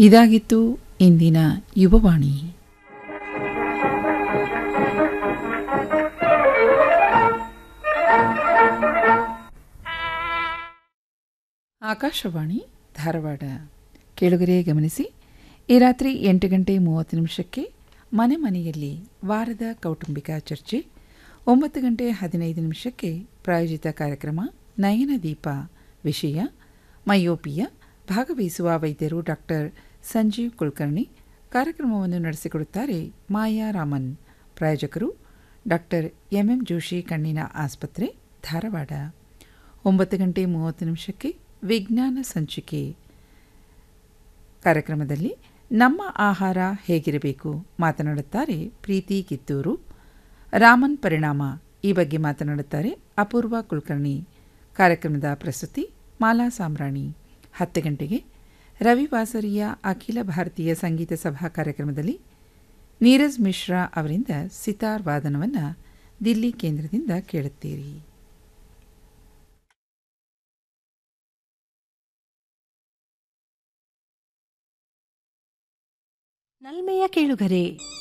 ಇದಾಗಿತ್ತು ಇಂದಿನ ಯುವವಾಣಿ ಆಕಾಶವಾಣಿ ಧಾರವಾಡ ಕೇಳುಗರೆ ಗಮನಿಸಿ ಈ ರಾತ್ರಿ ಎಂಟು ಗಂಟೆ ಮೂವತ್ತು ನಿಮಿಷಕ್ಕೆ ಮನೆ ಮನೆಯಲ್ಲಿ ವಾರದ ಕೌಟುಂಬಿಕ ಚರ್ಚೆ ಒಂಬತ್ತು ಗಂಟೆ ಹದಿನೈದು ನಿಮಿಷಕ್ಕೆ ಪ್ರಾಯೋಜಿತ ಕಾರ್ಯಕ್ರಮ ನಯನ ದೀಪ ವಿಷಯ ಮಯೋಪಿಯ ಭಾಗವಹಿಸುವ ವೈದ್ಯರು ಡಾಕ್ಟರ್ ಸಂಜೀವ್ ಕುಲಕರ್ಣಿ ಕಾರ್ಯಕ್ರಮವನ್ನು ನಡೆಸಿಕೊಡುತ್ತಾರೆ ಮಾಯಾ ರಾಮನ್ ಪ್ರಾಯೋಜಕರು ಡಾಕ್ಟರ್ ಎಂಎಂ ಜೋಶಿ ಕಣ್ಣಿನ ಆಸ್ಪತ್ರೆ ಧಾರವಾಡ ಒಂಬತ್ತು ಗಂಟೆ ಮೂವತ್ತು ನಿಮಿಷಕ್ಕೆ ವಿಜ್ಞಾನ ಸಂಚಿಕೆ ಕಾರ್ಯಕ್ರಮದಲ್ಲಿ ನಮ್ಮ ಆಹಾರ ಹೇಗಿರಬೇಕು ಮಾತನಾಡುತ್ತಾರೆ ಪ್ರೀತಿ ಕಿತ್ತೂರು ರಾಮನ್ ಪರಿಣಾಮ ಈ ಬಗ್ಗೆ ಮಾತನಾಡುತ್ತಾರೆ ಅಪೂರ್ವ ಕುಲಕರ್ಣಿ ಕಾರ್ಯಕ್ರಮದ ಪ್ರಸ್ತುತಿ ಮಾಲಾ ಸಾಮ್ರಾಣಿ ಹತ್ತು ಗಂಟೆಗೆ ರವಿವಾಸರಿಯ ಅಖಿಲ ಭಾರತೀಯ ಸಂಗೀತ ಸಭಾ ಕಾರ್ಯಕ್ರಮದಲ್ಲಿ ನೀರಜ್ ಮಿಶ್ರಾ ಅವರಿಂದ ಸಿತಾರ್ ವಾದನವನ್ನು ದಿಲ್ಲಿ ಕೇಂದ್ರದಿಂದ ಕೇಳುತ್ತೀರಿ ನಲ್ಮೆಯ ಕೇಳುಗರೆ